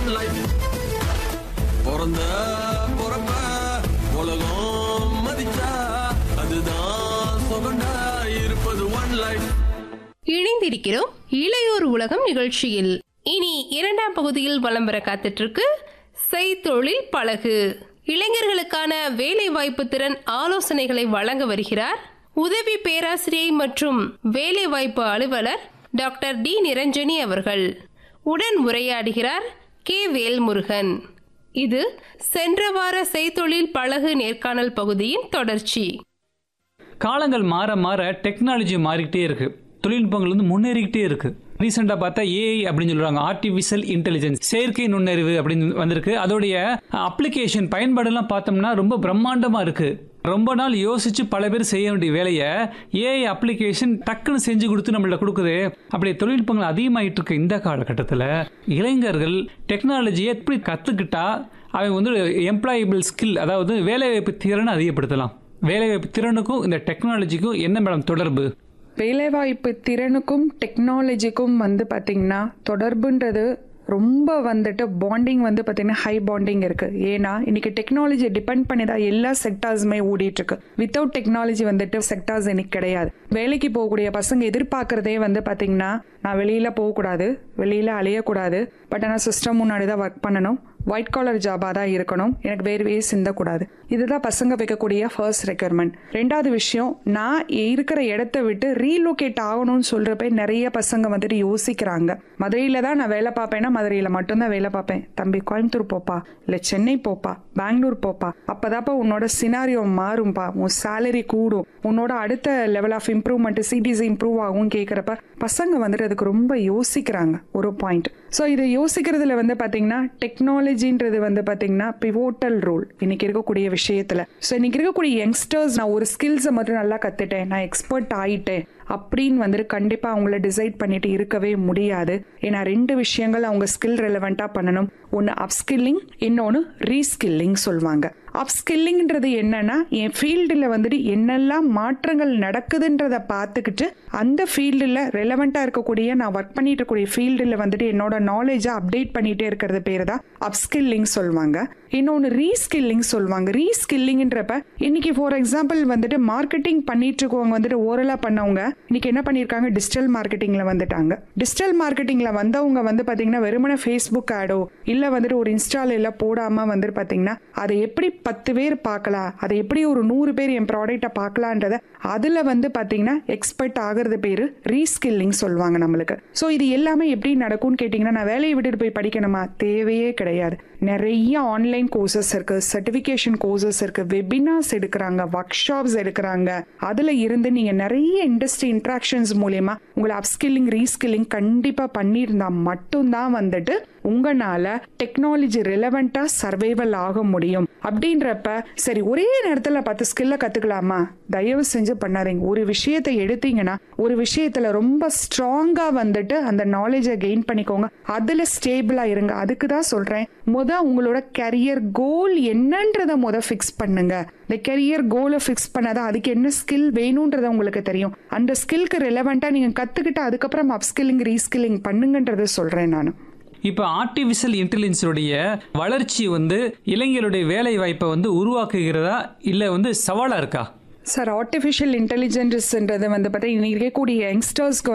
one life பிறந்த பிறப்ப உலகம் மதிச்சா அதுதான் சுகண்டா இருப்பது ஒன் லைஃப் இணைந்திருக்கிறோம் இளையோர் உலகம் நிகழ்ச்சியில் இனி இரண்டாம் பகுதியில் வலம் வர காத்துட்டு இருக்கு செய்தொழில் பழகு இளைஞர்களுக்கான வேலை வாய்ப்பு திறன் ஆலோசனைகளை வழங்க வருகிறார் உதவி பேராசிரியை மற்றும் வேலை வாய்ப்பு அலுவலர் டாக்டர் டி நிரஞ்சனி அவர்கள் உடன் உரையாடுகிறார் கே வேல்முருகன் இது சென்ற வார செய்தொழில் பழகு நேர்காணல் பகுதியின் தொடர்ச்சி காலங்கள் மாற மாற டெக்னாலஜி மாறிக்கிட்டே இருக்கு தொழில்நுட்பங்கள் வந்து முன்னேறிக்கிட்டே இருக்கு ரீசெண்டாக பார்த்தா ஏஐ அப்படின்னு சொல்றாங்க ஆர்டிஃபிஷியல் இன்டெலிஜென்ஸ் செயற்கை நுண்ணறிவு அப்படின்னு வந்திருக்கு அதோடைய அப்ளிகேஷன் பயன்பாடெல்லாம் பார்த்தோம்னா ரொம்ப பிரம்மாண்டமா இருக்கு ரொம்ப நாள் யோசிச்சு பல பேர் செய்ய வேண்டிய வேலையை ஏஐ அப்ளிகேஷன் டக்குன்னு செஞ்சு கொடுத்து நம்மள்ட்ட கொடுக்குது அப்படி தொழில்நுட்பங்கள் அதிகமாயிட்டு இருக்க இந்த காலகட்டத்தில் இளைஞர்கள் டெக்னாலஜியை எப்படி கற்றுக்கிட்டா அவங்க வந்து எம்ப்ளாயபிள் ஸ்கில் அதாவது வேலைவாய்ப்பு திறனை அதிகப்படுத்தலாம் வேலைவாய்ப்பு திறனுக்கும் இந்த டெக்னாலஜிக்கும் என்ன மேடம் தொடர்பு வேலைவாய்ப்பு திறனுக்கும் டெக்னாலஜிக்கும் வந்து பார்த்திங்கன்னா தொடர்புன்றது ரொம்ப வந்துட்டு பாண்டிங் வந்து பார்த்திங்கன்னா ஹை பாண்டிங் இருக்குது ஏன்னா இன்னைக்கு டெக்னாலஜி டிபெண்ட் பண்ணி தான் எல்லா செக்டார்ஸுமே ஓடிட்டு இருக்கு வித்தவுட் டெக்னாலஜி வந்துட்டு செக்டார்ஸ் இன்னைக்கு கிடையாது வேலைக்கு போகக்கூடிய பசங்க எதிர்பார்க்குறதே வந்து பார்த்திங்கன்னா நான் வெளியில் போகக்கூடாது வெளியில் அலையக்கூடாது பட் ஆனால் சிஸ்டம் முன்னாடி தான் ஒர்க் பண்ணணும் ஒயிட் காலர் ஜாபாக தான் இருக்கணும் எனக்கு வேறு வே சிந்தக்கூடாது இதுதான் பசங்க வைக்கக்கூடிய ஃபர்ஸ்ட் ரெக்யர்மெண்ட் ரெண்டாவது விஷயம் நான் இருக்கிற இடத்த விட்டு ரீலோகேட் ஆகணும்னு சொல்கிறப்ப நிறைய பசங்க வந்துட்டு யோசிக்கிறாங்க மதுரையில் தான் நான் வேலை பார்ப்பேன்னா மதுரையில் மட்டும்தான் வேலை பார்ப்பேன் தம்பி கோயம்புத்தூர் போப்பா இல்லை சென்னை போப்பா பெங்களூர் போப்பா அப்போதாப்பா உன்னோட சினாரியோ மாறும்பா உன் சேலரி கூடும் உன்னோட அடுத்த level of improvement C T C improve ஆகும் கேட்குறப்ப பசங்க வந்துட்டு அதுக்கு ரொம்ப யோசிக்கிறாங்க ஒரு பாயிண்ட் ஸோ இதை யோசிக்கிறதுல வந்து பார்த்தீங்கன்னா டெக்னாலஜின்றது வந்து பார்த்தீங்கன்னா பிவோட்டல் ரோல் இன்னைக்கு இருக்கக்கூடிய விஷயத்தில் ஸோ இன்னைக்கு இருக்கக்கூடிய யங்ஸ்டர்ஸ் நான் ஒரு ஸ்கில்ஸை மட்டும் நல்லா கற்றுட்டேன் நான் எக்ஸ்பர்ட் ஆயிட்டேன் அப்படின்னு வந்துட்டு கண்டிப்பாக அவங்கள டிசைட் பண்ணிட்டு இருக்கவே முடியாது ஏன்னா ரெண்டு விஷயங்கள் அவங்க ஸ்கில் ரெலவெண்ட்டாக பண்ணணும் ஒன்று அப்ஸ்கில்லிங் இன்னொன்று ரீஸ்கில்லிங் சொல்லுவாங்க அப்ஸ்கில்லிங்ன்றது என்னன்னா என் ஃபீல்டில் வந்துட்டு என்னெல்லாம் மாற்றங்கள் நடக்குதுன்றதை பார்த்துக்கிட்டு அந்த ஃபீல்டில் ரெலவெண்ட்டாக இருக்கக்கூடிய நான் ஒர்க் பண்ணிட்டு இருக்கக்கூடிய ஃபீல்டில் வந்துட்டு என்னோட நாலேஜை அப்டேட் பண்ணிகிட்டே இருக்கிறது பேர் தான் அப்ஸ்கில்லிங் சொல்லுவாங்க இன்னொன்று ரீஸ்கில்லிங் சொல்லுவாங்க ரீஸ்கில்லிங்ன்றப்ப இன்னைக்கு ஃபார் எக்ஸாம்பிள் வந்துட்டு மார்க்கெட்டிங் பண்ணிட்டு இருக்கவங்க வந்துட்டு ஓரலாக பண்ணவங்க இன்னைக்கு என்ன பண்ணியிருக்காங்க டிஜிட்டல் மார்க்கெட்டிங்கில் வந்துட்டாங்க டிஜிட்டல் மார்க்கெட்டிங்கில் வந்தவங்க வந்து பார்த்தீங்கன்னா வெறுமனே ஃபேஸ்புக் ஆடோ இல்லை வந்துட்டு ஒரு இன்ஸ்டால எல்லாம் போடாமல் வந்துட்டு பார்த்தீங்கன்னா அதை எப்படி பத்து பேர் பார்க்கலாம் அதை எப்படி ஒரு நூறு பேர் என் ப்ராடக்டை பார்க்கலான்றத அதில் வந்து பார்த்தீங்கன்னா எக்ஸ்பர்ட் ஆகிறது பேர் ரீஸ்கில்லிங் சொல்லுவாங்க நம்மளுக்கு ஸோ இது எல்லாமே எப்படி நடக்கும்னு கேட்டிங்கன்னா நான் வேலையை விட்டுட்டு போய் படிக்கணுமா தேவையே கிடையாது நிறைய ஆன்லைன் கோர்சஸ் இருக்கு சர்டிஃபிகேஷன் கோர்சஸ் இருக்கு வெபினார்ஸ் எடுக்கிறாங்க ஒர்க் ஷாப்ஸ் எடுக்கிறாங்க அதில் இருந்து நீங்கள் நிறைய இண்டஸ்ட்ரி இன்ட்ராக்ஷன்ஸ் மூலயமா உங்களை அப்ஸ்கில்லிங் ரீஸ்கில்லிங் கண்டிப்பாக பண்ணியிருந்தா மட்டும்தான் வந்துட்டு உங்களால் டெக்னாலஜி ரிலவெண்ட்டாக சர்வைவல் ஆக முடியும் அப்படின்றப்ப சரி ஒரே நேரத்தில் பத்து ஸ்கில்லை கற்றுக்கலாமா தயவு செஞ்சு பண்ணாதீங்க ஒரு விஷயத்தை எடுத்தீங்கன்னா ஒரு விஷயத்தில் ரொம்ப ஸ்ட்ராங்காக வந்துட்டு அந்த நாலேஜை கெயின் பண்ணிக்கோங்க அதில் ஸ்டேபிளாக இருங்க அதுக்கு தான் சொல்கிறேன் முத உங்களோட கரியர் கோல் என்னன்றதை முத ஃபிக்ஸ் பண்ணுங்க இந்த கரியர் கோலை ஃபிக்ஸ் பண்ணாதான் அதுக்கு என்ன ஸ்கில் வேணுன்றதை உங்களுக்கு தெரியும் அந்த ஸ்கில்க்கு ரிலவெண்ட்டாக நீங்கள் கற்றுக்கிட்டு அதுக்கப்புறம் அப்ஸ்கில்லிங் ரீஸ்கில்லிங் பண்ணுங்கன்றதை சொல்கிறேன் நான் இப்போ ஆர்டிஃபிஷியல் இன்டெலிஜென்ஸுடைய வளர்ச்சி வந்து இளைஞருடைய வேலை வாய்ப்பை வந்து உருவாக்குகிறதா இல்லை வந்து சவாலாக இருக்கா சார் ஆர்டிஃபிஷியல் இன்டெலிஜென்ஸ்ன்றது வந்து பார்த்தா இன்னைக்கு இருக்கக்கூடிய யங்ஸ்டர்ஸ்க்கு